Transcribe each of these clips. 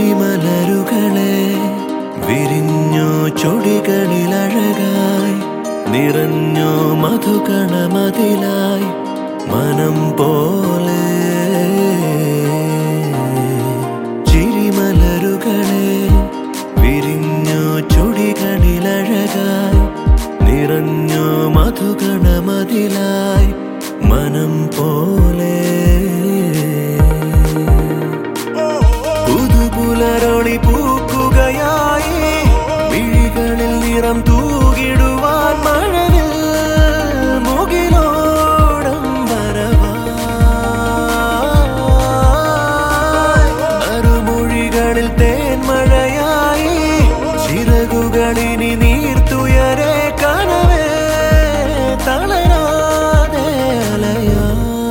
ചിരിമലരുകളെ വിരിഞ്ഞോ ചൊടികളിലഴകായി നിറഞ്ഞോ മധുകണമതിലായി മനം പോലെ ചിരിമലരുകളെ വിരിഞ്ഞോ ചൊടികളിലഴകായി നിറഞ്ഞോ മധുകണമതിലായി മനം പോലെ പുതുപുലരൊളി പൂക്കുകയായി വിഴികളിൽ നിറം തൂകിടുവാൻ മഴവിൽ മുകിലോടം വരവായി അരുമൊഴികളിൽ തേൻമഴയായി ചിറകുകളിനി നീർത്തുയരെ കനവേ തളരാതെ അലയാ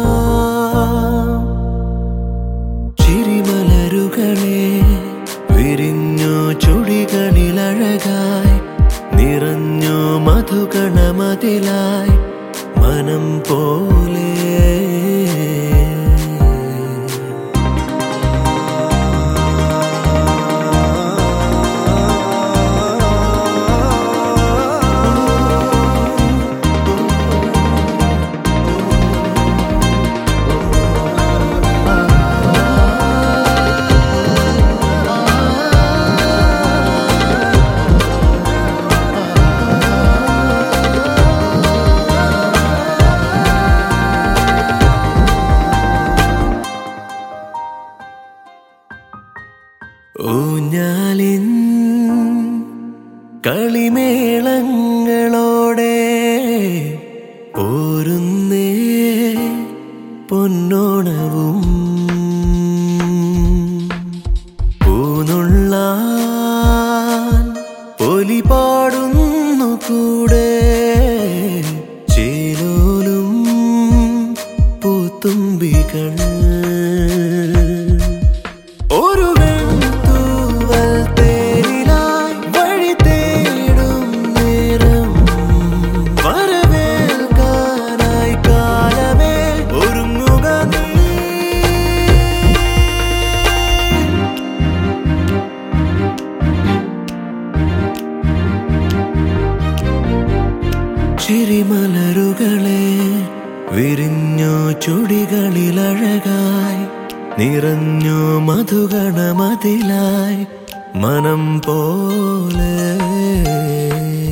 ചിരിമലരുകളെ വിരിഞ്ഞോ ചുടികളിലഴകായി നിറഞ്ഞോ മധുകണമതിലായി മനം പോലെ ഊഞ്ഞാലിൻ കളിമേളങ്ങളോടെ പോരുന്നേ പൊന്നോണവും പൂനുള്ളാൻ ഒലി പാടുന്നു കൂടെ ചേലോലും പൂത്തുമ്പികൾ ഒരു വെൺതൂവൽ തേനിലായി വഴി തേടും നേരം വരവേൽക്കാനായി കാലമേ ഒരുങ്ങുക നീ ചിരിമലരുകളെ വിരിഞ്ഞോ ചുടികളിലഴകായി നിറഞ്ഞോ മധുഗണമതിലായി മനം പോലെ